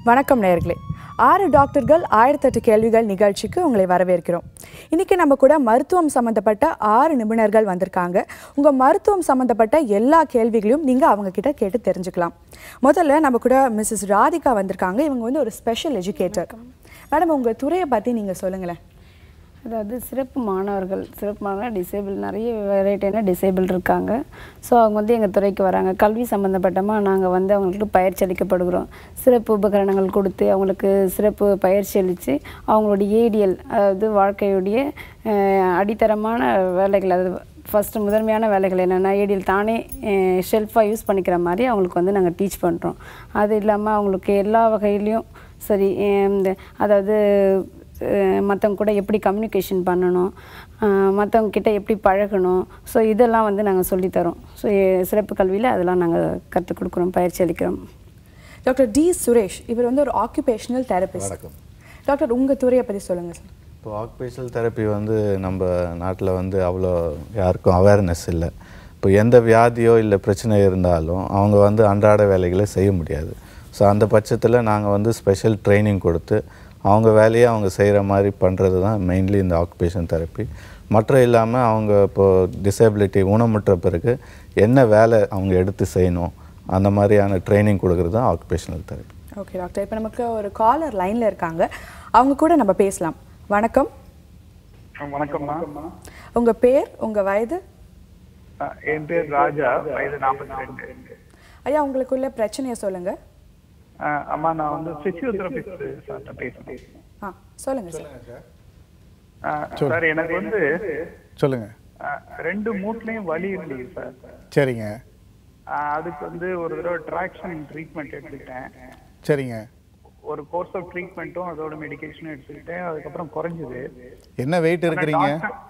வணக்கம் நேயர்களே ஆறு டாக்டர்கள் ஆயிரத்தெட்டு கேள்விகள் நிகழ்ச்சிக்கு உங்களை வரவேற்கிறோம் இன்னைக்கு நம்ம கூட மருத்துவம் சம்மந்தப்பட்ட ஆறு நிபுணர்கள் வந்திருக்காங்க உங்கள் மருத்துவம் சம்மந்தப்பட்ட எல்லா கேள்விகளையும் நீங்கள் அவங்க கிட்ட கேட்டு தெரிஞ்சுக்கலாம் முதல்ல நம்ம கூட மிஸ்ஸஸ் ராதிகா வந்திருக்காங்க இவங்க வந்து ஒரு ஸ்பெஷல் எஜுகேட்டர் மேடம் உங்கள் துறையை பற்றி நீங்கள் சொல்லுங்களேன் அதாவது சிறப்பு மாணவர்கள் சிறப்பு மாணவர்கள் டிசேபிள் நிறைய வெரைட்டியான டிசேபிள் இருக்காங்க ஸோ அவங்க வந்து எங்கள் துறைக்கு வராங்க கல்வி சம்மந்தப்பட்டமாக நாங்கள் வந்து அவங்களுக்கு பயிற்சி அளிக்கப்படுகிறோம் சிறப்பு உபகரணங்கள் கொடுத்து அவங்களுக்கு சிறப்பு பயிற்சி அளித்து அவங்களுடைய ஏடிஎல் அதாவது வாழ்க்கையுடைய அஹ், அடித்தரமான வேலைகள் அதாவது ஃபஸ்ட்டு முதன்மையான வேலைகள் என்னென்னா ஏடிஎல் தானே ஷெல்ஃபாக யூஸ் பண்ணிக்கிற மாதிரி அவங்களுக்கு வந்து நாங்கள் டீச் பண்ணுறோம் அது இல்லாமல் அவங்களுக்கு எல்லா வகையிலையும் சரி அஹ், இந்த அதாவது மற்றவங்க கூட எப்படி கம்யூனிகேஷன் பண்ணணும் மற்றவங்க கிட்ட எப்படி பழகணும் ஸோ இதெல்லாம் வந்து நாங்கள் சொல்லித்தரோம் ஸோ சிறப்பு கல்வியில் அதெல்லாம் நாங்கள் கற்றுக் கொடுக்குறோம் பயிற்சி அளிக்கிறோம் டாக்டர் டி சுரேஷ் இவர் வந்து ஒரு ஆக்குபேஷனல் தெரபிஸ்ட் வணக்கம் டாக்டர் உங்கள் துறையை பற்றி சொல்லுங்கள் சார் இப்போ ஆக்குபேஷனல் தெரப்பி வந்து நம்ம நாட்டில் வந்து அவ்வளோ யாருக்கும் அவேர்னஸ் இல்லை இப்போ எந்த வியாதியோ இல்லை பிரச்சனை இருந்தாலும் அவங்க வந்து அன்றாட வேலைகளை செய்ய முடியாது ஸோ அந்த பட்சத்தில் நாங்கள் வந்து ஸ்பெஷல் ட்ரைனிங் கொடுத்து அவங்க வேலையை அவங்க செய்கிற மாதிரி பண்ணுறது தான் மெயின்லி இந்த ஆக்குபேஷன் தெரப்பி மற்ற இல்லாமல் அவங்க இப்போது டிசேபிலிட்டி ஊனமுற்ற பிறகு என்ன வேலை அவங்க எடுத்து செய்யணும் அந்த மாதிரியான ட்ரைனிங் கொடுக்குறது தான் ஆக்குபேஷனல் தெரப்பி ஓகே டாக்டர் இப்போ நமக்கு ஒரு காலர் லைனில் இருக்காங்க அவங்க கூட நம்ம பேசலாம் வணக்கம் வணக்கம்மா உங்கள் பேர் உங்கள் வயது அஹ் என் பேர் ராஜா வயது நாற்பத்தி ரெண்டு ஐயா உங்களுக்குள்ள பிரச்சனையை சொல்லுங்கள் அம்மா நான் வந்து பிசியோதெரபிஸ்ட் சார்ட்ட பேசுறேன் ஆ சொல்லுங்கள் சார் அஹ் சார் எனக்கு வந்து சொல்லுங்க அஹ், ரெண்டு மூட்லயும் வலி இருந்தது சார் சரிங்க அஹ், அதுக்கு வந்து ஒரு தடவை ட்ராக்ஷன் ட்ரீட்மெண்ட் எடுத்துக்கிட்டேன் சரிங்க ஒரு கோர்ஸ் ஆஃப் ட்ரீட்மெண்ட்டும் அதோட மெடிகேஷனும் எடுத்துக்கிட்டேன் அதுக்கப்புறம் குறைஞ்சது என்ன வெயிட் இருக்கிறீங்க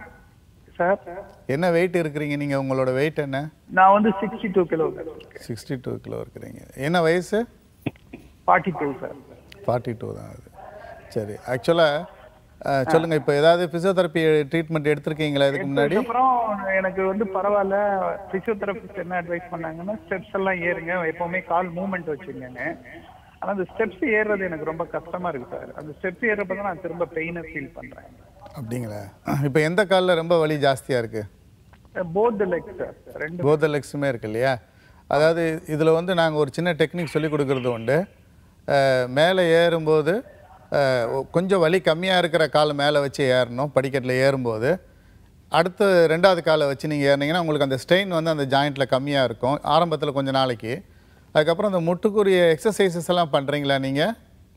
சார் என்ன வெயிட் இருக்கிறீங்க நீங்கள் உங்களோட வெயிட் என்ன நான் வந்து sixty two kilo sixty two kilo இருக்கிறீங்க என்ன வயசு forty two sir forty two தான் அது சரி ஆக்சுவலாக சொல்லுங்கள் இப்போ ஏதாவது ஃபிசியோதெரப்பி ட்ரீட்மெண்ட் எடுத்திருக்கீங்களா இதுக்கு முன்னாடி அப்புறம் எனக்கு வந்து பரவாயில்ல பிசியோதெரபிஸ்ட் என்ன அட்வைஸ் பண்ணாங்கன்னா ஸ்டெப்ஸ் எல்லாம் ஏறுங்க எப்பவுமே கால் மூவ்மெண்ட் வச்சுக்கோங்க ஆனா அந்த ஸ்டெப்ஸ் ஏறுறது எனக்கு ரொம்ப கஷ்டமா இருக்கு சார் அந்த ஸ்டெப்ஸ் ஏறப்ப தான் நான் திரும்ப பெயினை ஃபீல் பண்றேன் அப்படிங்களா இப்போ எந்த காலில் ரொம்ப வலி ஜாஸ்தியாக இருக்குது போத் லெக் சார் ரெண்டு போத லெக்ஸுமே இருக்கு இல்லையா அதாவது இதில் வந்து நாங்கள் ஒரு சின்ன டெக்னிக் சொல்லி கொடுக்கறது உண்டு அஹ், மேலே ஏறும்போது அஹ், ஒ- கொஞ்சம் வலி கம்மியாக இருக்கிற காலை மேலே வச்சு ஏறணும் படிக்கட்டில் ஏறும்போது அடுத்து ரெண்டாவது காலை வச்சு நீங்கள் ஏறினீங்கன்னா உங்களுக்கு அந்த ஸ்ட்ரெயின் வந்து அந்த ஜாயிண்ட்டில் கம்மியாக இருக்கும் ஆரம்பத்தில் கொஞ்ச நாளைக்கு அதுக்கப்புறம் அந்த முட்டுக்குரிய எக்ஸசைசஸ் எல்லாம் பண்ணுறீங்களா நீங்கள்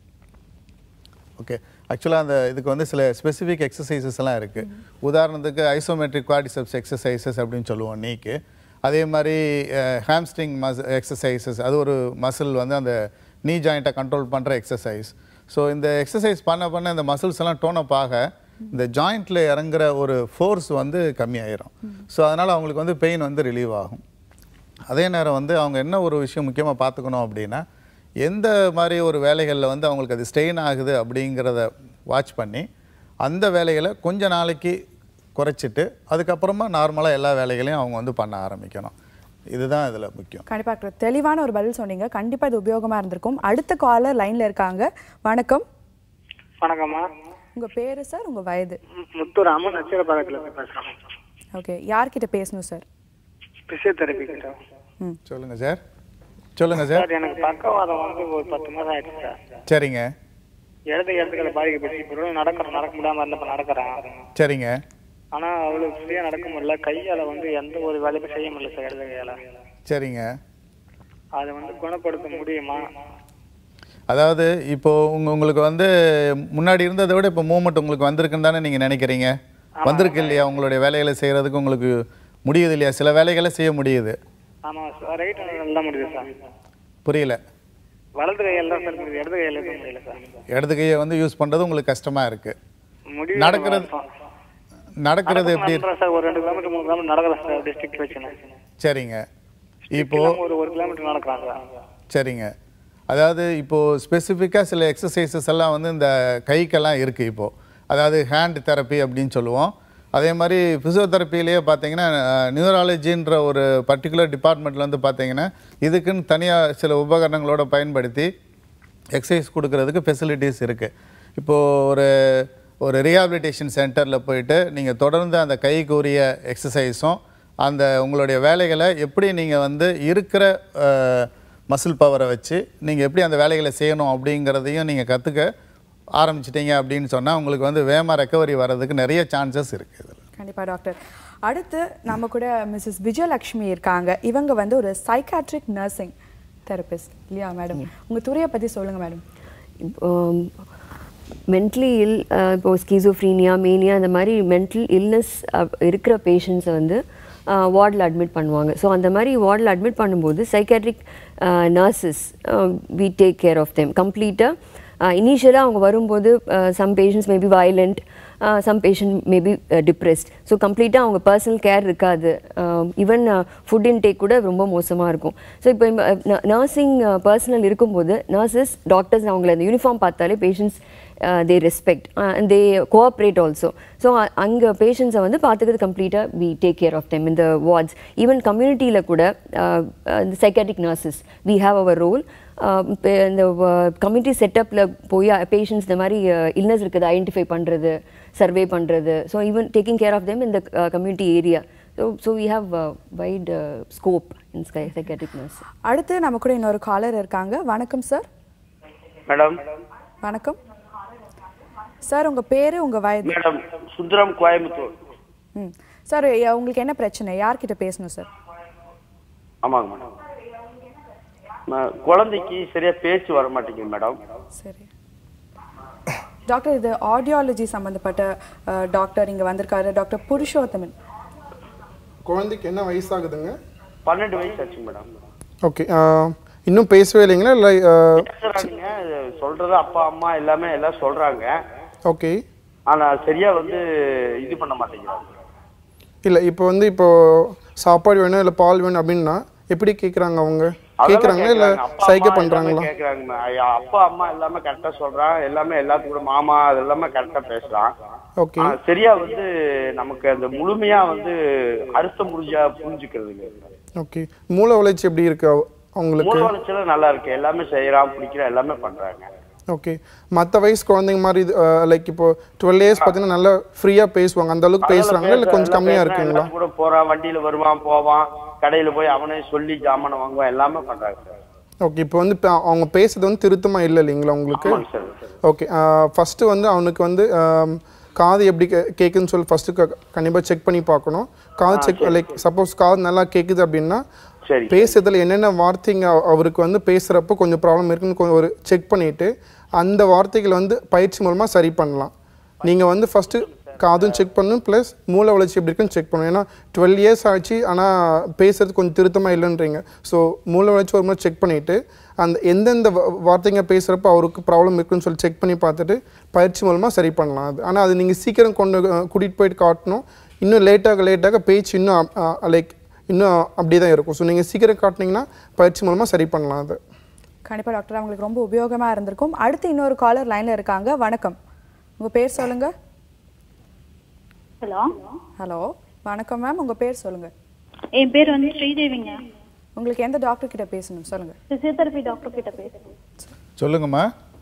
ஓகே ஆக்சுவலாக அந்த இதுக்கு வந்து சில ஸ்பெசிஃபிக் எக்ஸசைசஸ் எல்லாம் இருக்குது உதாரணத்துக்கு ஐசோமெட்ரிக் குவாடிசெப்ஸ் எக்ஸசைசஸ் அப்படின்னு சொல்லுவோம் நீக்கு அதே மாதிரி ஹாம்ஸ்ட்ரிங் மஸ் எக்ஸசைசஸ் அது ஒரு மசில் வந்து அந்த நீ ஜாயிண்ட்டை கண்ட்ரோல் பண்ணுற எக்ஸசைஸ் ஸோ இந்த எக்ஸசைஸ் பண்ண பண்ண இந்த மசில்ஸ் எல்லாம் டோன் அப் ஆக இந்த ஜாயிண்ட்டில் இறங்குற ஒரு ஃபோர்ஸ் வந்து கம்மியாயிரும் ஸோ அதனால் அவங்களுக்கு வந்து பெயின் வந்து ரிலீவ் ஆகும் அதே நேரம் வந்து அவங்க என்ன ஒரு விஷயம் முக்கியமாக பார்த்துக்கணும் அப்படின்னா எந்த மாதிரி ஒரு வேலைகளில் வந்து அவங்களுக்கு அது ஸ்ட்ரெயின் ஆகுது அப்படிங்கிறத வாட்ச் பண்ணி அந்த வேலைகளை கொஞ்ச நாளைக்கு குறைச்சிட்டு அதுக்கப்புறமா நார்மலாக எல்லா வேலைகளையும் அவங்க வந்து பண்ண ஆரம்பிக்கணும் இதுதான் இதில் முக்கியம் கண்டிப்பாக டாக்டர் தெளிவான ஒரு பதில் சொன்னீங்க கண்டிப்பாக இது உபயோகமாக இருந்திருக்கும் அடுத்த காலர் லைனில் இருக்காங்க வணக்கம் வணக்கம்மா உங்கள் பேர் சார் உங்கள் வயது மு- முத்துராமன் நச்சிரபாளையத்துல இருந்து பேசுறேன் ஓகே யார்கிட்ட பேசணும் சார் பிசியோதெரபி கிட்ட ம் சொல்லுங்கள் சார் சொல்லுங்கள் சார் சார் எனக்கு பக்கவாதம் வந்து ஒரு பத்து மாசம் ஆயிடுச்சு சார் சரிங்க இடது இடத்துக்களை பாதிக்கப்பட்டு இப்போ நடக்கிறேன் நடக்க முடியாம இருந்தப்ப நடக்கிறேன் சரிங்க ஆனா அவ்வளவு ஃப்ரீயா நடக்க முடியல கையால வந்து எந்த ஒரு வேலையுமே செய்ய முடியல சார் இடது கையால சரிங்க அதை வந்து குணப்படுத்த முடியுமா அதாவது இப்போ உங்க உங்களுக்கு வந்து முன்னாடி இருந்ததை விட இப்போ மூமெண்ட் உங்களுக்கு வந்திருக்குன்னு தானே நீங்கள் நினைக்கிறீங்க வந்திருக்கு இல்லையா உங்களுடைய வேலைகளை செய்கிறதுக்கு உங்களுக்கு முடியுது இல்லையா சில வேலைகளை செய்ய முடியுது ஆமா சார் ரைட் நல்லா முடியுது சார் புரியல வலது கையால தான் சார் முடியுது இடது கையால எதுவும் முடியல சார் இடது கையை வந்து யூஸ் பண்ணுறது உங்களுக்கு கஷ்டமாக இருக்குது முடிவு நடக்கிறது நடக்கிறது எப்படி நடக்கிறேன் சார் ஒரு ரெண்டு கிலோமீட்டர் மூணு கிலோமீட்டர் நடக்கிறேன் சார் டிஸ்ட்ரிக்ட் வச்சுன்னு சரிங்க இப்போ ஒரு ஒரு கிலோமீட்டர் நடக்கிறான் சார் சரிங்க அதாவது இப்போது ஸ்பெசிஃபிக்காக சில எக்ஸசைசஸ் எல்லாம் வந்து இந்த கைக்கெல்லாம் இருக்குது இப்போது அதாவது ஹேண்ட் தெரப்பி அப்படின்னு சொல்லுவோம் அதே மாதிரி ஃபிசியோதெரப்பிலேயே பார்த்தீங்கன்னா நியூராலஜின்ற ஒரு பர்டிகுலர் டிபார்ட்மெண்ட்டில் வந்து பார்த்தீங்கன்னா இதுக்குன்னு தனியாக சில உபகரணங்களோட பயன்படுத்தி எக்ஸசைஸ் கொடுக்கறதுக்கு ஃபெசிலிட்டிஸ் இருக்குது இப்போது ஒரு ஒரு ரீஹாபிலிட்டேஷன் சென்டரில் போயிட்டு நீங்கள் தொடர்ந்து அந்த கைக்கு உரிய எக்ஸசைஸும் அந்த உங்களுடைய வேலைகளை எப்படி நீங்கள் வந்து இருக்கிற மசில் பவரை வச்சு நீங்கள் எப்படி அந்த வேலைகளை செய்யணும் அப்படிங்கிறதையும் நீங்கள் கற்றுக்க ஆரம்பிச்சிட்டீங்க அப்படின்னு சொன்னால் உங்களுக்கு வந்து வேகமாக ரெக்கவரி வர்றதுக்கு நிறைய சான்சஸ் இருக்குது இதில் கண்டிப்பா டாக்டர் அடுத்து நம்ம கூட மிஸ்ஸஸ் விஜயலட்சுமி இருக்காங்க இவங்க வந்து ஒரு சைக்காட்ரிக் நர்சிங் தெரபிஸ்ட் இல்லையா மேடம் உங்க துறையை பத்தி சொல்லுங்க மேடம் மென்டலி இல் இப்போ ஸ்கீசோஃப்ரீனியா மேனியா அந்த மாதிரி மென்டல் இல்னஸ் இருக்கிற பேஷண்ட்ஸை வந்து வார்டில் அட்மிட் பண்ணுவாங்க ஸோ அந்த மாதிரி வார்டில் அட்மிட் பண்ணும்போது psychiatric nurses we take care of them கம்ப்ளீட்டாக இனிஷியலாக அவங்க வரும்போது some patients maybe violent some patient maybe depressed so கம்ப்ளீட்டாக அவங்க பர்சனல் கேர் இருக்காது ஈவன் ஃபுட் இன்டேக் கூட ரொம்ப மோசமாக இருக்கும் ஸோ இப்போ நர்சிங் பர்சனல் இருக்கும்போது நர்சஸ் டாக்டர்ஸ் அவங்கள அந்த யூனிஃபார்ம் பார்த்தாலே patients they respect and they cooperate also so அங்கே பேஷண்ட்ஸை வந்து பார்த்துக்கிறது கம்ப்ளீட்டாக we take care of them இந்த வார்ட்ஸ் ஈவன் கம்யூனிட்டியில் கூட இந்த psychiatric nurses we have our role இந்த கம்யூனிட்டி செட்டப்பில் போய் பேஷண்ட்ஸ் இந்த மாதிரி இல்னஸ் இருக்குது ஐடென்டிஃபை பண்ணுறது சர்வே பண்ணுறது so even taking care of them இந்த community area so so we have wide scope in ஸ்கை சைக்காட்டிக் நர்ஸ் அடுத்து நம்ம கூட இன்னொரு காலர் இருக்காங்க வணக்கம் சார் மேடம் வணக்கம் சார் உங்க பேரு உங்க வயது மேடம் சுந்தரம் கோயம்புத்தூர் ம் சார் உங்களுக்கு என்ன பிரச்சனை யார்கிட்ட பேசணும் சார் ஆமாங்க மேடம் நான் குழந்தைக்கு சரியா பேச்சு வர மாட்டேங்குது மேடம் சரி டாக்டர் இது ஆடியாலஜி சம்பந்தப்பட்ட அஹ், டாக்டர் இங்க வந்திருக்காரு டாக்டர் புருஷோத்தமன் குழந்தைக்கு என்ன வயசாகுதுங்க பன்னெண்டு வயசு ஆச்சு மேடம் ஓகே இன்னும் பேசவே இல்லைங்களா இல்லை பேசுறாங்க சொல்றது அப்பா அம்மா எல்லாமே எல்லாம் சொல்றாங்க ஓகே ஆனா சரியா வந்து இது பண்ண மாட்டேங்கிறாங்க இல்லை இப்போ வந்து இப்போ சாப்பாடு வேணும் இல்லை பால் வேணும் அப்படின்னா எப்படி கேட்குறாங்க அவங்க கேட்குறாங்களா இல்லை சைக்கை பண்ணுறாங்களா கேக்குறாங்க ஐயா, அப்பா அம்மா எல்லாமே கரெக்டா சொல்றான் எல்லாமே எல்லாத்துக்கும் கூட மாமா அது எல்லாமே கரெக்டா பேசுறான் ஓகே ஆனா, சரியா வந்து நமக்கு அந்த முழுமையா வந்து அர்த்தம் முடிஞ்சா புரிஞ்சுக்கிறது இல்ல. ஓகே மூளை வளர்ச்சி எப்படி இருக்கு அவ- அவங்களுக்கு மூல வளர்ச்சியில நல்லா இருக்கு எல்லாமே செய்யறான் பிடிக்கிறான் எல்லாமே பண்றாங்க ஓகே மற்ற வயசு குழந்தைங்க மாதிரி லைக் இப்போ டுவெல் இயர்ஸ் பார்த்தீங்கன்னா நல்லா ஃப்ரீயாக பேசுவாங்க அந்த அளவுக்கு பேசுகிறாங்களா இல்லை கொஞ்சம் கம்மியாக இருக்குங்களா எல்லாம் கூட போறான் வண்டியில வருவான் போவான் கடையில போய் அவனே சொல்லி ஜாமான் வாங்குவான் எல்லாமே பண்றாங்க சார் ஓகே இப்போ வந்து இப்போ அவங்க பேசுறது வந்து திருத்தமாக இல்லை இல்லைங்களா உங்களுக்கு ஆமாங்க சார் ஓகே ஃபஸ்ட்டு வந்து அவனுக்கு வந்து ஆம், காது எப்படி கே கேட்குதுன்னு சொல்லி ஃபஸ்ட்டு கண்டிப்பாக செக் பண்ணி பார்க்கணும் காது செக் லைக் சப்போஸ் காது நல்லா கேட்குது அப்படின்னா சரி பேசுறதுல என்னென்ன வார்த்தைங்க அவ- அவருக்கு வந்து பேசுகிறப்போ கொஞ்சம் ப்ராப்ளம் இருக்குன்னு கொஞ்சம் ஒரு செக் பண்ணிவிட்டு அந்த வார்த்தைகளை வந்து பயிற்சி மூலமாக சரி பண்ணலாம் நீங்கள் வந்து ஃபஸ்ட்டு காதும் செக் பண்ணணும் ப்ளஸ் மூளை வளர்ச்சி எப்படி இருக்குன்னு செக் பண்ணணும் ஏன்னா டுவெல் இயர்ஸ் ஆச்சு ஆனால் பேசுறது கொஞ்சம் திருத்தமாக இல்லைன்றீங்க ஸோ மூளை வளர்ச்சி ஒரு முறை செக் பண்ணிவிட்டு அந்த எந்தெந்த வா- வார்த்தைங்க பேசுகிறப்ப அவருக்கு ப்ராப்ளம் இருக்குன்னு சொல்லி செக் பண்ணி பார்த்துட்டு பயிற்சி மூலமாக சரி பண்ணலாம் அது ஆனால் அது நீங்கள் சீக்கிரம் கொண்டு கூட்டிகிட்டு போயிட்டு காட்டணும் இன்னும் லேட்டாக லேட்டாக பேச்சு இன்னும் லைக் இன்னும் அப்படியே தான் இருக்கும் ஸோ நீங்கள் சீக்கிரம் காட்டினீங்கன்னா பயிற்சி மூலமாக சரி பண்ணலாம் அது கண்டிப்பா டாக்டர் அவங்களுக்கு ரொம்ப உபயோகமா இருந்திருக்கும் அடுத்து இன்னொரு காலர் லைன்ல இருக்காங்க வணக்கம் உங்க பேர் சொல்லுங்க ஹலோ ஹலோ வணக்கம் மேம் உங்க பேர் சொல்லுங்க என் பேர் வந்து ஸ்ரீதேவிங்க உங்களுக்கு எந்த டாக்டர் கிட்ட பேசணும் சொல்லுங்க பிசியோதெரபி டாக்டர் கிட்ட பேசுறேன் சொல்லுங்கம்மா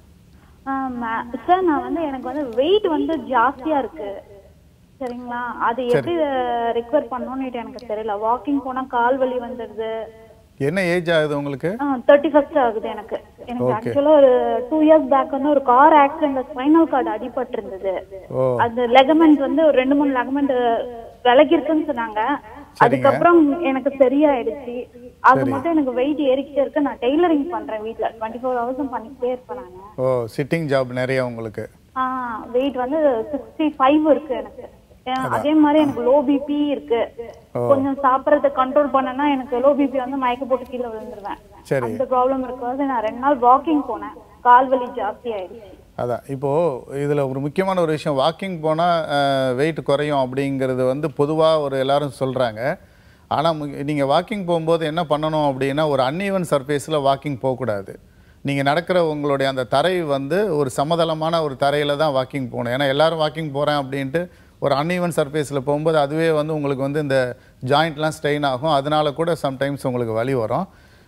சார் நான் வந்து எனக்கு வந்து வெயிட் வந்து ஜாஸ்தியா இருக்கு சரிங்களா அது எப்படி ரெக்கவர் பண்ணணும்னு எனக்கு தெரியல வாக்கிங் போனா கால் வலி வந்துடுது என்ன ஏஜ் ஆகுது உங்களுக்கு தேர்ட்டி ஃபர்ஸ்ட் ஆகுது எனக்கு எனக்கு Okay. ஆக்சுவலா ஒரு டூ இயர்ஸ் பேக் வந்து ஒரு கார் ஆக்சிடென்ட்ல ஸ்பைனல் கார்டு அடிபட்டு இருந்தது ஓ அந்த லெகமெண்ட் வந்து ஒரு ரெண்டு மூணு லெகமெண்ட் விலகி இருக்குன்னு சொன்னாங்க அதுக்கப்புறம் எனக்கு சரியாயிடுச்சு அது மட்டும் எனக்கு வெயிட் ஏறிக்கிட்டே இருக்கு நான் டெய்லரிங் பண்றேன் வீட்ல டுவெண்ட்டி ஃபோர் ஹவர்ஸும் பண்ணிக்கிட்டே இருப்பேன் நான் ஓ சிட்டிங் ஜாப் நிறைய உங்களுக்கு ஆ வெயிட் வந்து சிக்ஸ்டி ஃபைவ் இருக்கு எனக்கு ஏன் அதே மாதிரி எனக்கு லோ பிபி இருக்கு கொஞ்சம் சாப்பிடறத கண்ட்ரோல் பண்ணனா எனக்கு லோ பிபி வந்து மயக்க போட்டு கீழே விழுந்துருவேன் சரி அந்த ப்ராப்ளம் இருக்காது நான் ரெண்டு நாள் வாக்கிங் போனேன் கால் வலி ஜாஸ்தி ஆயிடுச்சு அதான் இப்போது இதில் ஒரு முக்கியமான ஒரு விஷயம் வாக்கிங் போனால் வெயிட் குறையும் அப்படிங்கிறது வந்து பொதுவாக ஒரு எல்லாரும் சொல்கிறாங்க ஆனால் நீங்கள் வாக்கிங் போகும்போது என்ன பண்ணணும் அப்படின்னா ஒரு அன்ஈவன் சர்ஃபேஸில் வாக்கிங் போகக்கூடாது நீங்கள் நடக்கிற உங்களுடைய அந்த தரை வந்து ஒரு சமதளமான ஒரு தரையில் தான் வாக்கிங் போகணும் ஏன்னா எல்லாரும் வாக்கிங் போகிறேன் அப்படின்ட்டு ஒரு அன்ஈவன் சர்ஃபேஸில் போகும்போது அதுவே வந்து உங்களுக்கு வந்து இந்த ஜாயிண்ட்லாம் ஸ்ட்ரெயின் ஆகும் அதனால கூட சம்டைம்ஸ் உங்களுக்கு வலி வரும்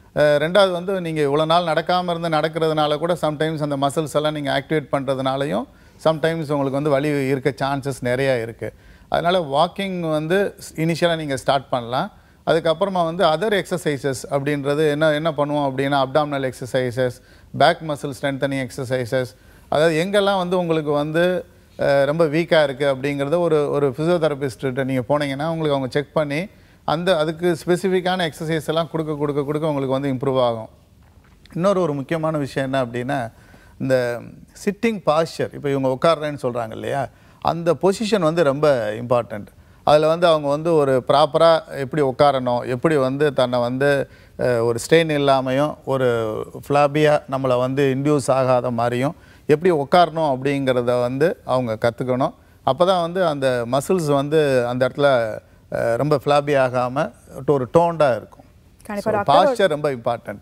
அஹ் ரெண்டாவது வந்து நீங்கள் இவ்வளோ நாள் நடக்காமல் இருந்து நடக்கிறதுனால கூட சம்டைம்ஸ் அந்த மசில்ஸ் எல்லாம் நீங்கள் ஆக்டிவேட் பண்ணுறதுனாலையும் சம்டைம்ஸ் உங்களுக்கு வந்து வலி இருக்க சான்சஸ் நிறையா இருக்குது அதனால் வாக்கிங் வந்து இனிஷியலாக நீங்கள் ஸ்டார்ட் பண்ணலாம் அதுக்கப்புறமா வந்து அதர் எக்ஸசைசஸ் அப்படின்றது என்ன என்ன பண்ணுவோம் அப்படின்னா abdominal exercises back muscle strengthening exercises அதாவது எங்கெல்லாம் வந்து உங்களுக்கு வந்து அஹ், ரொம்ப வீக்காக இருக்குது அப்படிங்கிறத ஒரு ஒரு ஃபிசியோதெரபிஸ்ட்டு நீங்கள் போனீங்கன்னா உங்களுக்கு அவங்க செக் பண்ணி அந்த அதுக்கு ஸ்பெசிஃபிக்கான எக்ஸசைஸ் எல்லாம் கொடுக்க கொடுக்க கொடுக்க உங்களுக்கு வந்து இம்ப்ரூவ் ஆகும் இன்னொரு ஒரு முக்கியமான விஷயம் என்ன அப்படின்னா இந்த சிட்டிங் பாஸ்சர் இப்போ இவங்க உட்கார்றேன்னு சொல்கிறாங்க இல்லையா அந்த பொசிஷன் வந்து ரொம்ப இம்பார்ட்டண்ட் அதில் வந்து அவங்க வந்து ஒரு ப்ராப்பராக எப்படி உட்காரணும் எப்படி வந்து தன்னை வந்து அஹ், ஒரு ஸ்ட்ரெயின் இல்லாமையும் ஒரு ஃப்ளாபியாக நம்மளை வந்து இன்டியூஸ் ஆகாத மாதிரியும் எப்படி உட்காரணும் அப்படிங்கிறத வந்து அவங்க கற்றுக்கணும் அப்போ தான் வந்து அந்த மசில்ஸ் வந்து அந்த இடத்துல அஹ், ரொம்ப ஃப்ளாபி ஆகாமல் ஒரு டோண்டாக இருக்கும் கண்டிப்பா டாக்டர். பாஸ்சர் ரொம்ப இம்பார்ட்டண்ட்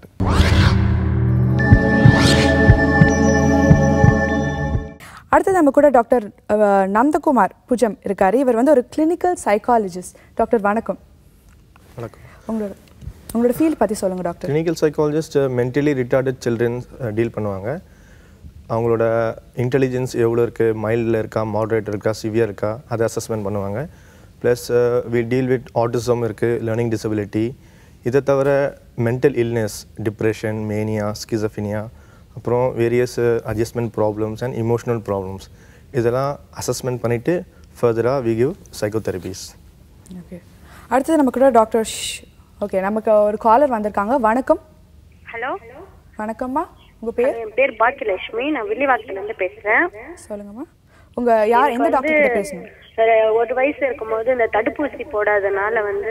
அடுத்தது நம்ம கூட டாக்டர் அஹ், நந்தகுமார் புஜம் இருக்காரு இவர் வந்து ஒரு கிளினிக்கல் சைக்காலஜிஸ்ட் டாக்டர் வணக்கம் வணக்கம் உங்களோட உங்களோட ஃபீல்ட் பற்றி சொல்லுங்க doctor clinical psychologist mentally retarded children deal பண்ணுவாங்க அவங்களோட இன்டெலிஜென்ஸ் எவ்வளோ இருக்குது மைல்டில் இருக்கா மாடரேட் இருக்கா சிவியர் இருக்கா அதை அசஸ்மெண்ட் பண்ணுவாங்க plus we deal with autism இருக்குது லேர்னிங் டிசபிலிட்டி இதை தவிர mental illness depression mania schizophrenia அப்புறம் various adjustment problems and emotional problems இதெல்லாம் அசஸ்மெண்ட் பண்ணிவிட்டு ஃபர்தராக வி கிவ் சைக்கோதெரபிஸ் ஓகே அடுத்தது நம்ம கூட டாக்டர் ஓகே நமக்கு ஒரு காலர் வந்திருக்காங்க வணக்கம் ஹலோ வணக்கம்மா உங்க பேர் என் பேர் பாக்கியலட்சுமி நான் வில்லிவாக்கத்துல இருந்து பேசுறேன் சொல்லுங்கம்மா உங்க யார் எந்த எனக்கு டாக்டர் வந்து, கிட்ட பேசணும் அஹ், ஒரு வயசு இருக்கும்போது இந்த தடுப்பூசி போடாதனால வந்து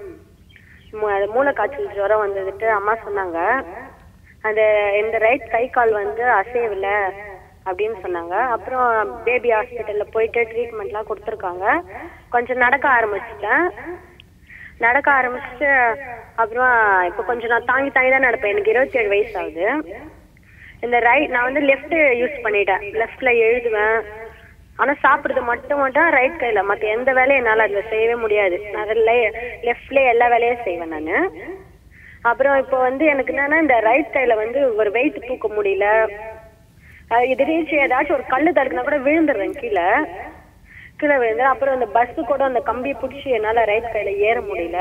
மூ- அது மூளைக்காய்ச்சல் ஜுரம் வந்ததுட்டு அம்மா சொன்னாங்க அந்த இந்த ரைட் கை கால் வந்து அசையவில்லை அப்படின்னு சொன்னாங்க அப்புறம் பேபி ஹாஸ்பிட்டல்ல போயிட்டு ட்ரீட்மெண்ட்லாம் கொடுத்துருக்காங்க கொஞ்சம் நடக்க ஆரம்பிச்சிட்டேன் நடக்க ஆரம்பிச்சுட்டு அப்புறம் இப்போ கொஞ்சம் நான் தாங்கி தாங்கி தான் நடப்பேன் எனக்கு இருபத்தி ஏழு வயசு ஆகுது இந்த ரைட் நான் வந்து லெஃப்ட் யூஸ் பண்ணிட்டேன் லெஃப்ட்ல எழுதுவேன் ஆனா சாப்பிடுறது மட்டும் மட்டும் ரைட் கையில மத்த எந்த வேலையும் என்னால அதுல செய்யவே முடியாது நான் லெஃப்ட்ல எல்லா வேலையும் செய்வேன் நானு அப்புறம் இப்போ வந்து எனக்கு என்னன்னா இந்த ரைட் கையில வந்து ஒரு வெயிட் தூக்க முடியல அஹ் இது ரீச் ஏதாச்சும் ஒரு கல்லு தடுக்குனா கூட விழுந்துடுறேன் கீழே கீழே விழுந்து அப்புறம் இந்த பஸ் கூட அந்த கம்பியை பிடிச்சி என்னால ரைட் கையில ஏற முடியல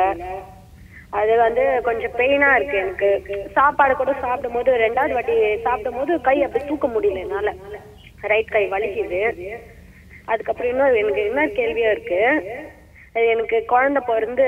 அது வந்து கொஞ்சம் பெயினா இருக்கு எனக்கு சாப்பாடு கூட சாப்பிடும் போது ரெண்டாவது வாட்டி சாப்பிடும் போது கை அப்படி தூக்க முடியல என்னால ரைட் கை வலிக்குது அதுக்கப்புறம் இன்னொரு எனக்கு இன்னொரு கேள்வியும் இருக்கு அது எனக்கு குழந்தை பிறந்து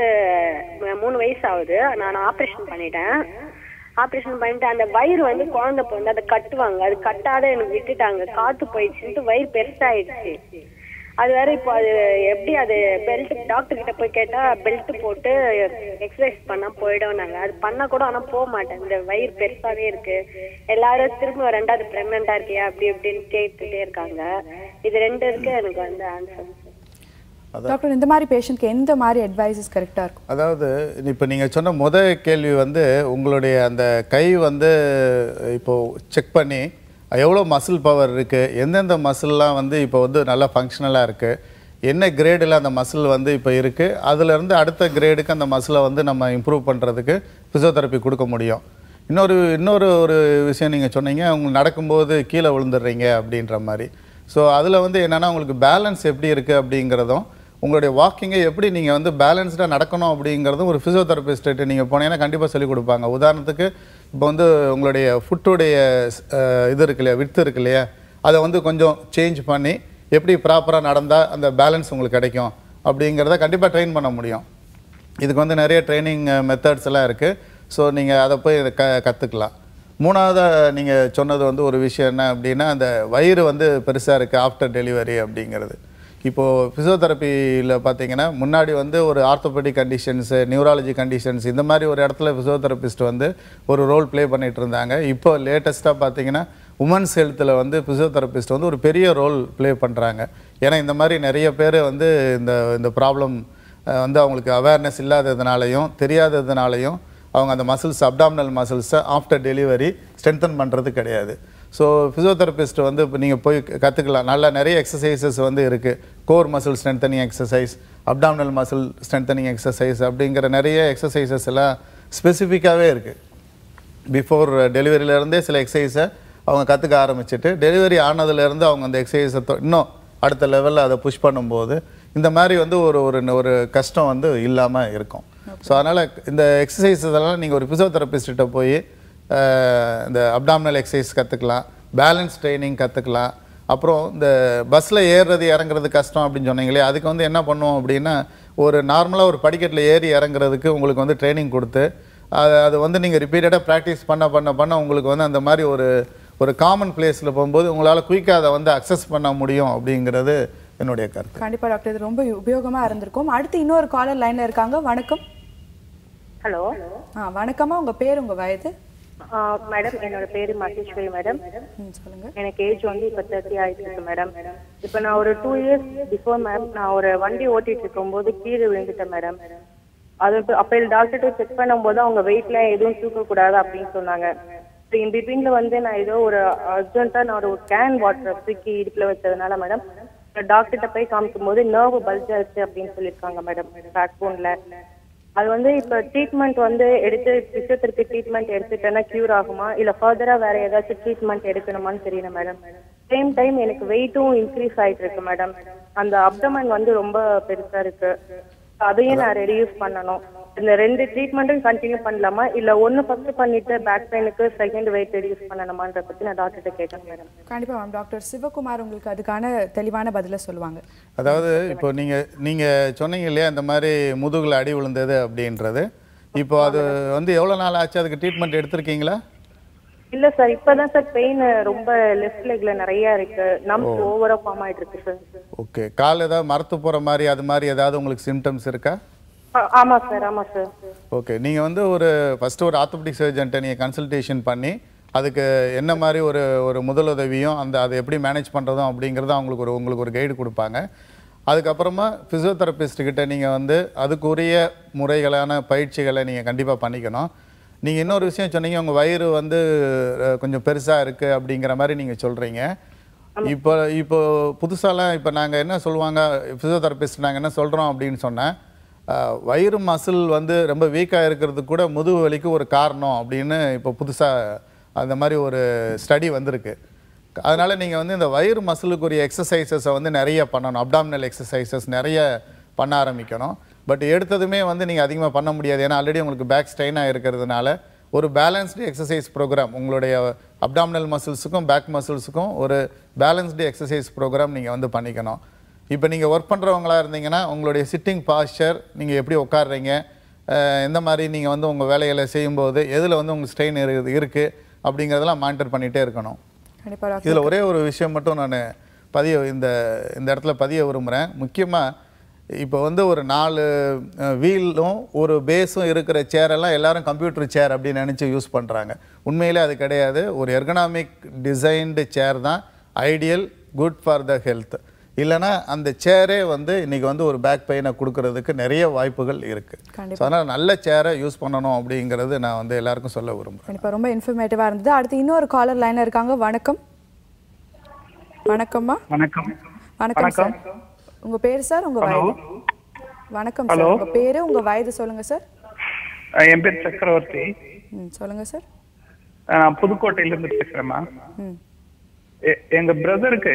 ம- மூணு வயசு ஆகுது நான் ஆப்ரேஷன் பண்ணிட்டேன் ஆப்ரேஷன் பண்ணிட்டு அந்த வயிறு வந்து குழந்தை பிறந்து அதை கட்டுவாங்க அது கட்டாத எனக்கு விட்டுட்டாங்க காத்து போயிடுச்சுன்ட்டு வயிறு பெருசாயிடுச்சு அது வேற இப்போ அது எப்படி அது பெல்ட் டாக்டர் கிட்ட போய் கேட்டா பெல்ட் போட்டு எக்ஸசைஸ் பண்ணா போயிடும் நாங்க அது பண்ணா கூட ஆனா போக மாட்டேன் இந்த வயிறு பெருசாவே இருக்கு எல்லாரும் திரும்ப ரெண்டாவது பிரெக்னண்டா இருக்கியா அப்படி இப்படின்னு கேட்டுட்டே இருக்காங்க இது ரெண்டு இருக்கு எனக்கு வந்து ஆன்சர் டாக்டர் இந்த மாதிரி பேஷண்ட்க்கு எந்த மாதிரி அட்வைசஸ் கரெக்டாக இருக்கும் அதாவது இப்போ நீங்கள் சொன்ன முத கேள்வி வந்து உங்களுடைய அந்த கை வந்து இப்போ செக் பண்ணி எவ்வளோ மசில் பவர் இருக்குது எந்தெந்த மசில்லாம் வந்து இப்போ வந்து நல்லா ஃபங்க்ஷனலாக இருக்குது என்ன கிரேடில் அந்த மசில் வந்து இப்போ இருக்குது அதுலேருந்து அடுத்த கிரேடுக்கு அந்த மசிலை வந்து நம்ம இம்ப்ரூவ் பண்ணுறதுக்கு ஃபிசியோதெரப்பி கொடுக்க முடியும் இன்னொரு இன்னொரு ஒரு விஷயம் நீங்கள் சொன்னீங்க உங்களுக்கு நடக்கும்போது கீழே விழுந்துடுறீங்க அப்படின்ற மாதிரி ஸோ அதில் வந்து என்னென்னா உங்களுக்கு பேலன்ஸ் எப்படி இருக்குது அப்படிங்கிறதும் உங்களுடைய வாக்கிங்கை எப்படி நீங்கள் வந்து பேலன்ஸ்டாக நடக்கணும் அப்படிங்கிறதும் ஒரு ஃபிசியோதெரபிஸ்ட்டு நீங்கள் போனீங்கன்னா கண்டிப்பாக சொல்லிக் கொடுப்பாங்க உதாரணத்துக்கு இப்போ வந்து உங்களுடைய ஃபுட்டுடைய இது இருக்கு இல்லையா வித்து இருக்கு இல்லையா அதை வந்து கொஞ்சம் சேஞ்ச் பண்ணி எப்படி ப்ராப்பராக நடந்தால் அந்த பேலன்ஸ் உங்களுக்கு கிடைக்கும் அப்படிங்கிறத கண்டிப்பாக ட்ரெயின் பண்ண முடியும் இதுக்கு வந்து நிறைய ட்ரைனிங் மெத்தட்ஸ் எல்லாம் இருக்குது ஸோ நீங்கள் அதை போய் க கற்றுக்கலாம் மூணாவதாக நீங்கள் சொன்னது வந்து ஒரு விஷயம் என்ன அப்படின்னா அந்த வயிறு வந்து பெருசாக இருக்குது ஆஃப்டர் டெலிவரி அப்படிங்கிறது இப்போது ஃபிசியோதெரப்பியில் பார்த்தீங்கன்னா முன்னாடி வந்து ஒரு ஆர்த்தோபெடிக் கண்டிஷன்ஸு நியூராலஜி கண்டிஷன்ஸ் இந்த மாதிரி ஒரு இடத்துல ஃபிசியோதெரபிஸ்ட் வந்து ஒரு ரோல் ப்ளே பண்ணிட்டு இருந்தாங்க இப்போ லேட்டஸ்ட்டாக பார்த்தீங்கன்னா உமன்ஸ் ஹெல்த்தில் வந்து ஃபிசியோதெரபிஸ்ட் வந்து ஒரு பெரிய ரோல் ப்ளே பண்ணுறாங்க ஏன்னா இந்த மாதிரி நிறைய பேர் வந்து இந்த இந்த ப்ராப்ளம் வந்து அவங்களுக்கு அவேர்னஸ் இல்லாததுனாலையும் தெரியாததுனாலையும் அவங்க அந்த மசில்ஸ் அப்டாமினல் மசில்ஸை ஆஃப்டர் டெலிவரி ஸ்ட்ரென்தன் பண்ணுறது கிடையாது ஸோ ஃபிசியோதெரபிஸ்ட் வந்து இப்போ நீங்கள் போய் கற்றுக்கலாம் நல்ல நிறைய எக்ஸசைசஸ் வந்து இருக்குது core muscle strengthening exercise abdominal muscle strengthening exercise அப்படிங்கிற நிறைய எக்ஸசைசஸ் எல்லாம் ஸ்பெசிஃபிக்காகவே இருக்குது பிஃபோர் டெலிவரியிலேருந்தே சில எக்ஸசைஸை அவங்க கற்றுக்க ஆரம்பிச்சுட்டு டெலிவரி ஆனதுலேருந்து அவங்க அந்த எக்ஸசைஸை இன்னும் அடுத்த லெவலில் அதை புஷ் பண்ணும்போது இந்த மாதிரி வந்து ஒரு ஒரு ஒரு கஷ்டம் வந்து இல்லாமல் இருக்கும் ஸோ அதனால் இந்த எக்ஸசைஸ் இதெல்லாம் நீங்கள் ஒரு ஃபிசியோதெரபிஸ்ட்ட போய் அஹ், இந்த அப்டாமினல் எக்ஸசைஸ் கற்றுக்கலாம் பேலன்ஸ் ட்ரைனிங் கற்றுக்கலாம் அப்புறம் இந்த பஸ்ஸில் ஏறுறது இறங்குறது கஷ்டம் அப்படின்னு சொன்னீங்களே அதுக்கு வந்து என்ன பண்ணுவோம் அப்படின்னா ஒரு நார்மலாக ஒரு படிக்கட்டில் ஏறி இறங்குறதுக்கு உங்களுக்கு வந்து ட்ரைனிங் கொடுத்து அது அது வந்து நீங்கள் ரிப்பீட்டடாக ப்ராக்டிஸ் பண்ண பண்ண பண்ண உங்களுக்கு வந்து அந்த மாதிரி ஒரு ஒரு காமன் பிளேஸில் போகும்போது உங்களால் குயிக்காக அதை வந்து அக்சஸ் பண்ண முடியும் அப்படிங்கிறது என்னுடைய கருத்து கண்டிப்பா டாக்டர் இது ரொம்ப உபயோகமா இருந்திருக்கும் அடுத்து இன்னொரு காலர் லைன்ல இருக்காங்க வணக்கம் ஹலோ ஆ வணக்கம்மா உங்க பேர் உங்க வயது மேடம் என்னோட பேரு மகேஸ்வரி மேடம் ம், சொல்லுங்க எனக்கு ஏஜ் வந்து இப்போ தேர்ட்டி ஆயிட்டு இருக்கு மேடம் இப்போ நான் ஒரு டூ இயர்ஸ் பிஃபோர் மேம் நான் ஒரு வண்டி ஓட்டிட்டு இருக்கும்போது கீழே விழுந்துட்டேன் மேடம் அது இப்ப- அப்ப டாக்டர்கிட்ட செக் பண்ணும்போது அவங்க வெயிட்ல எதுவும் தூக்கக்கூடாது அப்படின்னு சொன்னாங்க இன் பிட்வீன்ல வந்து நான் ஏதோ ஒரு அர்ஜென்ட்டா நான் ஒரு கேன் வாட்டர் தூக்கி இடுப்புல வச்சதுனால மேடம் டாக்டர்கிட்ட போய் காமிக்கும் போது நர்வ் பல்ஜ் ஆச்சு அப்படின்னு சொல்லியிருக்காங்க மேடம் பேக் போன்ல அது வந்து இப்ப ட்ரீட்மெண்ட் வந்து எடுத்து பிசியோதெரபி ட்ரீட்மெண்ட் எடுத்துட்டேன்னா கியூர் ஆகுமா இல்ல ஃபர்தரா வேற ஏதாச்சும் ட்ரீட்மெண்ட் எடுக்கணுமான்னு தெரியல மேடம் சேம் டைம் எனக்கு வெயிட்டும் இன்க்ரீஸ் ஆயிட்டு இருக்கு மேடம் அந்த அப்டமன் வந்து ரொம்ப பெருசா இருக்கு அதையும் நான் ரெடியூஸ் பண்ணணும் இந்த ரெண்டு ட்ரீட்மெண்ட்டும் கண்டினியூ பண்ணலாமா இல்ல ஒன்னு ஃபர்ஸ்ட் பண்ணிட்டு பேக் பெயினுக்கு செகண்ட் வெயிட் ரெடியூஸ் பண்ணணுமான்ற பத்தி நான் டாக்டர்கிட்ட கேட்கணும் மேடம் கண்டிப்பா மேம் டாக்டர் சிவகுமார் உங்களுக்கு அதுக்கான தெளிவான பதில சொல்லுவாங்க அதாவது இப்போ நீங்கள் நீங்கள் சொன்னீங்க இல்லையா இந்த மாதிரி முதுகில் அடி விழுந்தது அப்படின்றது இப்போ அது வந்து எவ்வளோ நாள் ஆச்சு அதுக்கு ட்ரீட்மெண்ட் எடுத்திருக்கீங்களா இல்ல சார் இப்பதான் சார் பெயின் ரொம்ப லெஃப்ட் லெக்ல நிறைய இருக்கு நம்ஸ் ஓவரா ஃபார்ம் ஆயிட்டு இருக்கு சார் ஓகே கால் ஏதாவது மரத்து போகிற மாதிரி அது மாதிரி ஏதாவது உங்களுக்கு சிம்டம்ஸ் இருக்கா ஆ- ஆமா சார் ஆமா சார் ஓகே நீங்கள் வந்து ஒரு ஃபஸ்ட்டு ஒரு ஆர்த்தோபெடிக் சர்ஜன்ட்டை நீங்கள் கன்சல்டேஷன் பண்ணி அதுக்கு என்ன மாதிரி ஒரு ஒரு முதலுதவியும் அந்த அதை எப்படி மேனேஜ் பண்ணுறதும் அப்படிங்கிறத அவங்களுக்கு ஒரு உங்களுக்கு ஒரு கைடு கொடுப்பாங்க அதுக்கப்புறமா physiotherapist கிட்ட நீங்கள் வந்து அதுக்குரிய முறைகளான பயிற்சிகளை நீங்கள் கண்டிப்பாக பண்ணிக்கணும் நீங்கள் இன்னொரு விஷயம் சொன்னீங்க உங்கள் வயிறு வந்து அஹ், கொஞ்சம் பெருசாக இருக்குது அப்படிங்கிற மாதிரி நீங்கள் சொல்கிறீங்க இப்போ இப்போ புதுசாலாம் இப்போ நாங்கள் என்ன சொல்லுவாங்க ஃபிசியோதெரபிஸ்ட் நாங்கள் என்ன சொல்கிறோம் அப்படின்னு சொன்னேன் அஹ், வயிறு மசில் வந்து ரொம்ப வீக்காக இருக்கிறதுக்கு கூட முதுகு வலிக்கு ஒரு காரணம் அப்படின்னு இப்போ புதுசாக அந்த மாதிரி ஒரு ஸ்டடி வந்திருக்கு அதனால நீங்கள் வந்து இந்த வயிறு மசிலுக்குரிய எக்ஸசைசஸை வந்து நிறைய பண்ணணும் அப்டாமினல் எக்ஸசைசஸ் நிறைய பண்ண ஆரம்பிக்கணும் பட் எடுத்ததுமே வந்து நீங்கள் அதிகமாக பண்ண முடியாது ஏன்னா ஆல்ரெடி உங்களுக்கு பேக் ஸ்ட்ரெயினாக இருக்கிறதுனால ஒரு பேலன்ஸ்டு எக்ஸசைஸ் ப்ரோக்ராம் உங்களுடைய அப்டாமினல் மசில்ஸுக்கும் பேக் மசில்ஸுக்கும் ஒரு பேலன்ஸ்டு எக்ஸசைஸ் ப்ரோக்ராம் நீங்கள் வந்து பண்ணிக்கணும் இப்போ நீங்கள் ஒர்க் பண்ணுறவங்களா இருந்தீங்கன்னா உங்களுடைய சிட்டிங் பாஸ்டர் நீங்கள் எப்படி உட்காடுறீங்க அஹ் எந்த மாதிரி நீங்கள் வந்து உங்கள் வேலைகளை செய்யும்போது எதில் வந்து உங்களுக்கு ஸ்ட்ரெயின் இருக்குது இருக்குது அப்படிங்கிறதெல்லாம் மானிட்டர் பண்ணிகிட்டே இருக்கணும் கண்டிப்பா டாக்டர் இதில் ஒரே ஒரு விஷயம் மட்டும் நான் பதிய இந்த இந்த இடத்துல பதிய விரும்புகிறேன் முக்கியமாக இப்போ வந்து ஒரு நாலு வீலும் ஒரு பேஸும் இருக்கிற சேரெல்லாம் எல்லாரும் கம்ப்யூட்டர் சேர் அப்படின்னு நினச்சி யூஸ் பண்ணுறாங்க உண்மையிலே அது கிடையாது ஒரு எர்கனாமிக் டிசைன்டு சேர் தான் ideal good for the health இல்லைன்னா அந்த சேரே வந்து இன்னைக்கு வந்து ஒரு பேக் பெயினை கொடுக்கறதுக்கு நிறைய வாய்ப்புகள் இருக்குது கண்டிப்பா. ஸோ அதனால் நல்ல சேரை யூஸ் பண்ணணும் அப்படிங்கிறது நான் வந்து எல்லாருக்கும் சொல்ல விரும்புகிறேன் கண்டிப்பா ரொம்ப இன்ஃபர்மேட்டிவா இருந்தது அடுத்து இன்னொரு காலர் லைன்ல இருக்காங்க வணக்கம் வணக்கம்மா வணக்கம் வணக்கம் சார் வணக்கம். உங்க பேர் சார் உங்க Hello. வயது வணக்கம் சார் Hello. உங்க பேரு உங்க வயது சொல்லுங்க சார் அஹ் என் பேர் சக்கரவர்த்தி ம் சொல்லுங்க சார் அஹ் நான் புதுக்கோட்டையில இருந்து பேசுறேம்மா ம் எ- எங்க பிரதருக்கு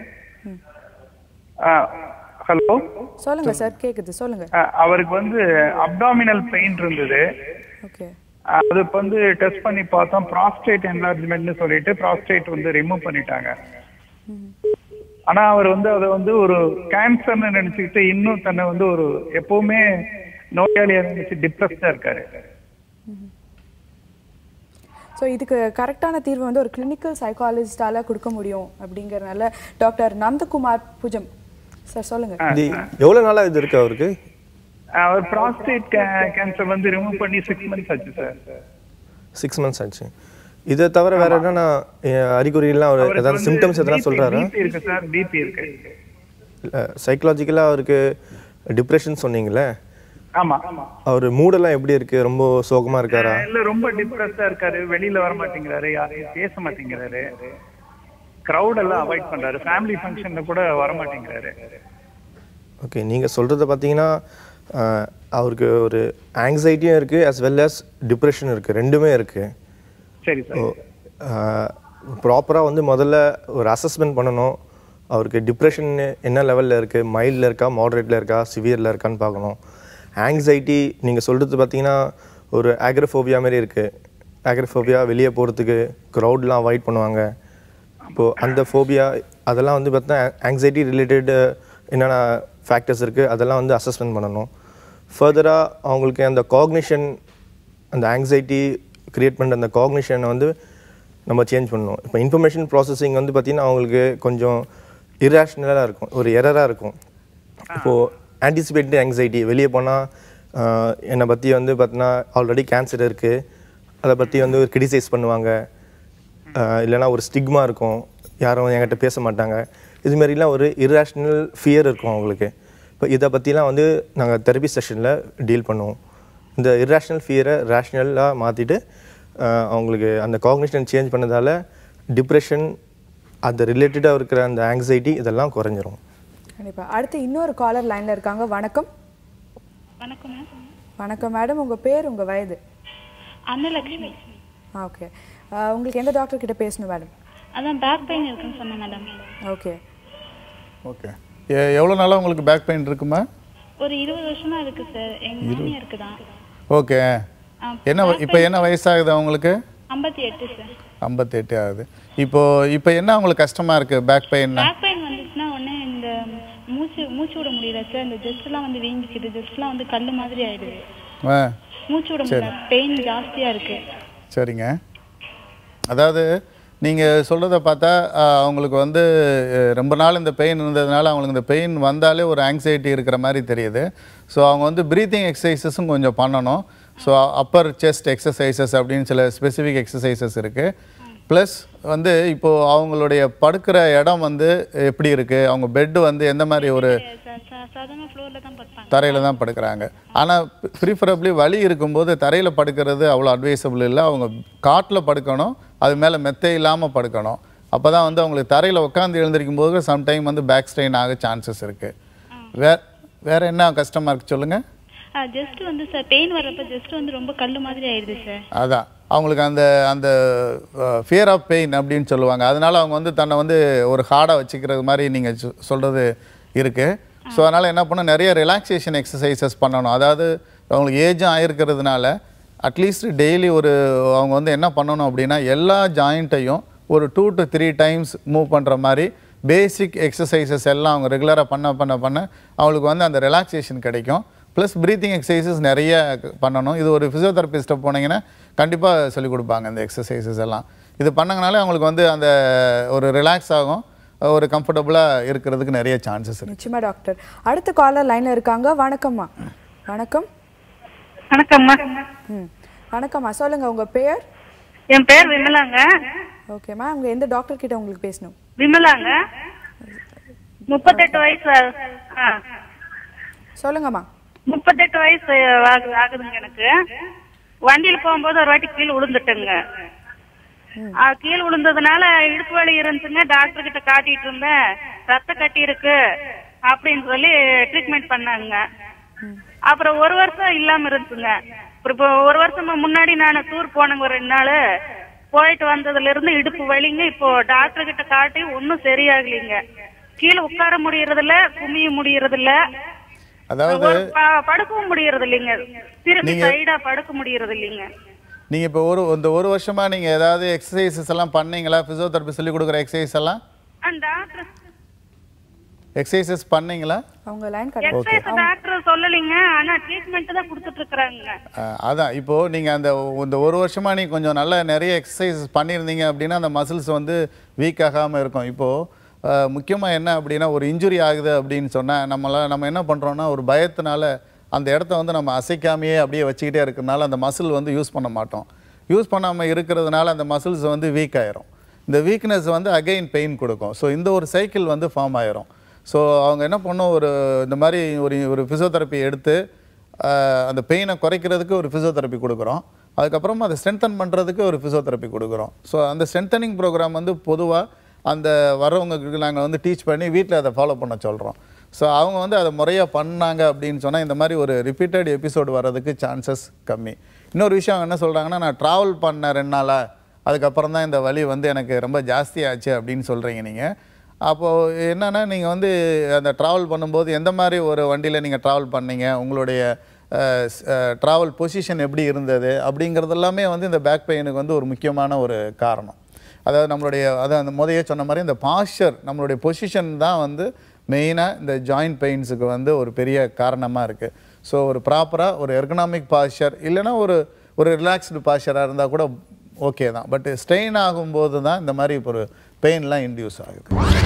ஹலோ சொல்லுங்க சார் கேக்குது சொல்லுங்க அவருக்கு வந்து அப்டாமினல் பெயின் இருந்தது ஓகே அஹ் அது இப்ப வந்து டெஸ்ட் பண்ணி பார்த்தோம் ப்ராஸ்டேட் என்லார்ஜ்மெண்ட்னு சொல்லிட்டு ப்ராஸ்டேட் வந்து ரிமூவ் பண்ணிட்டாங்க ஆனா அவர் வந்து அதை வந்து ஒரு கேன்சர்னு நினைச்சுக்கிட்டு இன்னும் தன்னை வந்து ஒரு எப்பவுமே நோயாளியா நினைச்சு டிப்ரெஸ்டா இருக்காரு ஸோ இதுக்கு கரெக்டான தீர்வு வந்து ஒரு கிளினிக்கல் சைக்காலஜிஸ்டால கொடுக்க முடியும் அப்படிங்கறதுனால டாக்டர் நந்தகுமார் புஜம் சார் சொல்லுங்க இது எவ்வளோ நாளாக இது இருக்கு அவருக்கு அவர் ப்ராஸ்டேட் கேன்சர் வந்து ரிமூவ் பண்ணி சிக்ஸ் மந்த்ஸ் ஆச்சு சார் சிக்ஸ் மந்த்ஸ் ஆச்சு இதை தவிர வேற என்னன்னா அஹ், அறிகுறியெல்லாம் அவர் ஏதாவது சிம்டம்ஸ் எதனா சொல்றாரா பிபி இருக்கு சார் பிபி இருக்கு சைக்கலாஜிக்கலாக அவருக்கு டிப்ரெஷன் சொன்னீங்களே ஆமா ஆமா அவர் மூடெல்லாம் எப்படி இருக்கு ரொம்ப சோகமா இருக்காரா இல்ல ரொம்ப டிப்ரெஸ்டா இருக்காரு வெளியில வர மாட்டேங்கிறாரு யாரையும் பேச மாட்டேங்கிறாரு கிரவுட் எல்லாம் அவாய்ட் பண்றாரு ஃபேமிலி ஃபங்க்ஷன்ல கூட வர மாட்டேங்கிறாரு ஓகே நீங்கள் சொல்கிறத பார்த்தீங்கன்னா அஹ், அவருக்கு ஒரு ஆங்ஸைட்டியும் இருக்குது as வெல் as டிப்ரெஷன் இருக்குது ரெண்டுமே இருக்குது சரி சார் ப்ராப்பராக வந்து முதல்ல ஒரு அசஸ்மெண்ட் பண்ணணும் அவருக்கு டிப்ரெஷன் என்ன லெவலில் இருக்குது மைல்டில் இருக்கா மாடரேட்டில் இருக்கா சிவியரில் இருக்கான்னு பார்க்கணும் ஆங்ஸைட்டி நீங்கள் சொல்கிறது பார்த்தீங்கன்னா ஒரு ஆக்ரஃபோபியா மாதிரி இருக்குது ஆக்ரஃபோபியா வெளியே போகிறதுக்கு க்ரௌட்லாம் அவாய்ட் பண்ணுவாங்க இப்போது அந்த ஃபோபியா அதெல்லாம் வந்து பார்த்தீங்கன்னா ஆங்ஸைட்டி ரிலேட்டட் என்னென்ன ஃபேக்டர்ஸ் இருக்குது அதெல்லாம் வந்து அசஸ்மெண்ட் பண்ணணும் ஃபர்தராக அவங்களுக்கு அந்த காக்னிஷன் அந்த ஆங்ஸைட்டி க்ரியேட் பண்ணுற அந்த காக்னிஷனை வந்து நம்ம சேஞ்ச் பண்ணணும் இப்போ இன்ஃபர்மேஷன் ப்ராசஸிங் வந்து பார்த்திங்கன்னா அவங்களுக்கு கொஞ்சம் இராஷ்னலாக இருக்கும் ஒரு எரராக இருக்கும் இப்போது ஆன்டிசிபேட்டட் ஆங்ஸைட்டி வெளியே போனால் என்னை பற்றி வந்து பார்த்தீங்கன்னா ஆல்ரெடி கேன்சர் இருக்குது அதை பற்றி வந்து ஒரு கிரிட்டிசைஸ் பண்ணுவாங்க ஆஹ் இல்லைன்னா ஒரு ஸ்டிக்மா இருக்கும் யாரும் என்கிட்ட பேச மாட்டாங்க இது மாதிரிலாம் ஒரு இராஷ்னல் ஃபியர் இருக்கும் அவங்களுக்கு இப்போ இதை பற்றிலாம் வந்து நாங்கள் தெரப்பி செஷனில் டீல் பண்ணுவோம் இந்த இராஷ்னல் ஃபியரை ரேஷ்னலாக மாற்றிட்டு அவங்களுக்கு அந்த காக்னிஷன் சேஞ்ச் பண்ணதால் டிப்ரெஷன் அது ரிலேட்டடாக இருக்கிற அந்த ஆங்ஸைட்டி இதெல்லாம் குறைஞ்சிரும் கண்டிப்பா அடுத்து இன்னொரு காலர் லைன்ல இருக்காங்க வணக்கம் வணக்கம் மேம் வணக்கம் மேடம் உங்க பேர் உங்க வயது அன்னலக்ஷ்மி ஓகே உங்களுக்கு எந்த டாக்டர் கிட்ட பேசணும் மேடம் அதான் பேக் பெயின் இருக்குன்னு சொன்னேன் மேடம் ஓகே ஓகே எவ்வளோ நாளாக உங்களுக்கு பேக் பெயின் இருக்குமா ஒரு இருபது வருஷமா இருக்கு சார் எங்க மாமியாருக்கு தான் ஓகே என்ன இப்போ என்ன வயசாகுது அவங்களுக்கு ஐம்பத்தி எட்டு சார் ஐம்பத்தெட்டு ஆகுது இப்போ இப்போ என்ன உங்களுக்கு கஷ்டமாக இருக்குது பேக் பெயின்னா பேக் பெயின் வந்துச்சுன்னா உடனே இந்த மூச்சு மூச்சு விட முடியல சார் இந்த ஜெஸ்ட்லாம் வந்து வீங்கிக்குது ஜெஸ்ட்லாம் வந்து கல் மாதிரி ஆயிடுது ஆ மூச்சு விட சரி. முடியல பெயின் ஜாஸ்தியா இருக்கு சரிங்க அதாவது நீங்கள் சொல்கிறத பார்த்தா ஆஹ், அவங்களுக்கு வந்து அஹ், ரொம்ப நாள் இந்த பெயின் இருந்ததுனால அவங்களுக்கு இந்த பெயின் வந்தாலே ஒரு ஆங்ஸைட்டி இருக்கிற மாதிரி தெரியுது ஸோ அவங்க வந்து ப்ரீத்திங் எக்ஸசைசஸும் கொஞ்சம் பண்ணணும் ஸோ அப்பர் செஸ்ட் எக்ஸசைசஸ் அப்படின்னு சில ஸ்பெசிஃபிக் எக்ஸசைசஸ் இருக்குது ப்ளஸ் வந்து இப்போது அவங்களுடைய படுக்கிற இடம் வந்து எப்படி இருக்குது அவங்க பெட்டு வந்து எந்த மாதிரி ஒரு சாதாரண ஃப்ளோர்ல தான் படுப்பாங்க தரையில் தான் படுக்கிறாங்க ஆனால் ப்ரிஃபரபிளி வலி இருக்கும்போது தரையில் படுக்கிறது அவ்வளோ அட்வைசபிள் இல்லை அவங்க காட்டில் படுக்கணும் அது மேலே மெத்தை இல்லாமல் படுக்கணும் அப்போ தான் வந்து அவங்களுக்கு தரையில் உட்காந்து எழுந்திருக்கும் போது சம்டைம் வந்து பேக் ஸ்ட்ரெயின் ஆக சான்சஸ் இருக்குது வே வேறு என்ன கஷ்டமாக இருக்குது சொல்லுங்கள் ஜஸ்ட் வந்து சார் பெயின் வர்றப்ப ஜஸ்ட் வந்து ரொம்ப கல்லு மாதிரி ஆயிடுது சார் அதான் அவங்களுக்கு அந்த அந்த ஃபியர் ஆஃப் பெயின் அப்படின்னு சொல்லுவாங்க அதனால அவங்க வந்து தன்னை வந்து ஒரு ஹார்டாக வச்சுக்கிறது மாதிரி நீங்கள் சொல்கிறது இருக்குது ஸோ அதனால் என்ன பண்ணணும் நிறைய ரிலாக்ஸேஷன் எக்ஸசைசஸ் பண்ணணும் அதாவது அவங்களுக்கு ஏஜும் ஆயிருக்கிறதுனால அட்லீஸ்ட் டெய்லி ஒரு அவங்க வந்து என்ன பண்ணணும் அப்படின்னா எல்லா ஜாயிண்ட்டையும் ஒரு two to three times move பண்ணுற மாதிரி பேசிக் எக்ஸசைசஸ் எல்லாம் அவங்க ரெகுலராக பண்ண பண்ண பண்ண அவங்களுக்கு வந்து அந்த ரிலாக்ஸேஷன் கிடைக்கும் ப்ளஸ் ப்ரீத்திங் எக்ஸசைசஸ் நிறைய க- பண்ணணும் இது ஒரு ஃபிசியோதெரபிஸ்ட்டை போனீங்கன்னா கண்டிப்பாக சொல்லிக் கொடுப்பாங்க இந்த எக்ஸசைசஸ் எல்லாம் இது பண்ணங்கனாலே அவங்களுக்கு வந்து அந்த ஒரு ரிலாக்ஸ் ஆகும் ஒரு கம்ஃபர்டபுளாக இருக்கிறதுக்கு நிறைய சான்சஸ் இருக்குது நிச்சயமா டாக்டர் அடுத்த காலர் லைன்ல இருக்காங்க வணக்கம்மா வணக்கம் வணக்கம்மா ம் வணக்கம்மா சொல்லுங்க உங்க பேர் என் பேர் விமலாங்க ஓகேம்மா உங்க எந்த டாக்டர் கிட்ட உங்களுக்கு பேசணும் விமலாங்க முப்பத்தெட்டு வயசு ஆ சொல்லுங்கம்மா முப்பத்தெட்டு வயசு ஆகுது ஆகுதுங்க எனக்கு வண்டியில போகும்போது ஒரு வாட்டி கீழே விழுந்துட்டேங்க ஆ, கீழே விழுந்ததுனால இடுப்பு வலி இருந்துச்சுங்க டாக்டர் கிட்ட காட்டிட்டு இருந்தேன் ரத்த கட்டி இருக்கு அப்படின்னு சொல்லி ட்ரீட்மெண்ட் பண்ணாங்க அப்புறம் ஒரு வருஷம் இல்லாம இருந்துச்சுங்க அப்புறம் இப்போ ஒரு வருஷமா முன்னாடி நான் டூர் போனேங்க ஒரு ரெண்டு நாள் போயிட்டு வந்ததுல இருந்து இடுப்பு வலிங்க இப்போ டாக்டர் கிட்ட காட்டி ஒன்னும் சரியாகலைங்க கீழே உட்கார முடியறது இல்ல குமிய முடியறது இல்ல அதாவது ஒரு ப- படுக்கவும் முடியறது இல்லைங்க திரும்பி நீங்க- சைடா படுக்க முடியறது இல்லைங்க நீங்கள் இப்போ ஒரு இந்த ஒரு வருஷமாக நீங்கள் ஏதாவது எக்ஸசைசஸ் எல்லாம் பண்ணீங்களா ஃபிசியோதெரபி சொல்லிக் கொடுக்குற எக்ஸசைஸ் எல்லாம் அந்த டாக்டர் எக்ஸசைசஸ் பண்ணீங்களா அவங்க லைன் எக்ஸசைஸ் டாக்டர் சொல்லலைங்க ஆனா ட்ரீட்மெண்ட் தான் கொடுத்துட்டு இருக்காங்க அஹ் அதான் இப்போது நீங்கள் அந்த இந்த ஒரு வருஷமாக நீங்கள் கொஞ்சம் நல்ல நிறைய எக்ஸசைஸ் பண்ணியிருந்தீங்க அப்படின்னா அந்த மசில்ஸ் வந்து வீக் ஆகாமல் இருக்கும் இப்போது முக்கியமாக என்ன அப்படின்னா ஒரு இன்ஜுரி ஆகுது அப்படின்னு சொன்னால் நம்மளால் நம்ம என்ன பண்ணுறோன்னா ஒரு பயத்தினால அந்த இடத்த வந்து நம்ம அசைக்காமையே அப்படியே வச்சுக்கிட்டே இருக்கிறதுனால அந்த மசில் வந்து யூஸ் பண்ண மாட்டோம் யூஸ் பண்ணாமல் இருக்கிறதுனால அந்த மசில்ஸ் வந்து வீக் ஆயிரும் இந்த வீக்னஸ் வந்து அகைன் பெயின் கொடுக்கும் ஸோ இந்த ஒரு சைக்கிள் வந்து ஃபார்ம் ஆயிரும் ஸோ அவங்க என்ன பண்ணும் ஒரு இந்த மாதிரி ஒரு ஒரு ஃபிசியோதெரப்பி எடுத்து ஆஹ், அந்த பெயினை குறைக்கிறதுக்கு ஒரு ஃபிசியோதெரப்பி கொடுக்குறோம் அதுக்கப்புறமா அதை ஸ்ட்ரென்தன் பண்ணுறதுக்கு ஒரு ஃபிசியோதெரப்பி கொடுக்குறோம் ஸோ அந்த ஸ்ட்ரென்தனிங் ப்ரோக்ராம் வந்து பொதுவாக அந்த வரவங்களுக்கு நாங்கள் வந்து டீச் பண்ணி வீட்டில் அதை ஃபாலோ பண்ண சொல்கிறோம் ஸோ அவங்க வந்து அதை முறையாக பண்ணாங்க அப்படின்னு சொன்னால் இந்த மாதிரி ஒரு ரிப்பீட்டட் எபிசோடு வர்றதுக்கு சான்சஸ் கம்மி இன்னொரு விஷயம் அவங்க என்ன சொல்கிறாங்கன்னா நான் ட்ராவல் பண்ண ரெண்டு நாளாக அதுக்கப்புறம் தான் இந்த வலி வந்து எனக்கு ரொம்ப ஜாஸ்தியாச்சு அப்படின்னு சொல்கிறீங்க நீங்கள் அப்போது என்னென்னா நீங்கள் வந்து அந்த ட்ராவல் பண்ணும்போது எந்த மாதிரி ஒரு வண்டியில் நீங்கள் ட்ராவல் பண்ணீங்க உங்களுடைய ட்ராவல் பொசிஷன் எப்படி இருந்தது அப்படிங்கிறது எல்லாமே வந்து இந்த பேக் பெயினுக்கு வந்து ஒரு முக்கியமான ஒரு காரணம் அதாவது நம்மளுடைய அதான் அந்த முதைய சொன்ன மாதிரி இந்த பாஸ்டர் நம்மளுடைய பொசிஷன் தான் வந்து மெயினாக இந்த ஜாயிண்ட் பெயின்ஸுக்கு வந்து ஒரு பெரிய காரணமாக இருக்குது ஸோ ஒரு ப்ராப்பராக ஒரு எர்கனாமிக் பாஸ்டர் இல்லைன்னா ஒரு ஒரு ரிலாக்ஸ்டு பாஸ்டராக இருந்தால் கூட ஓகே தான் பட் ஸ்ட்ரெயின் ஆகும்போது தான் இந்த மாதிரி இப்போ ஒரு பெயின்லாம் இன்டியூஸ் ஆகுது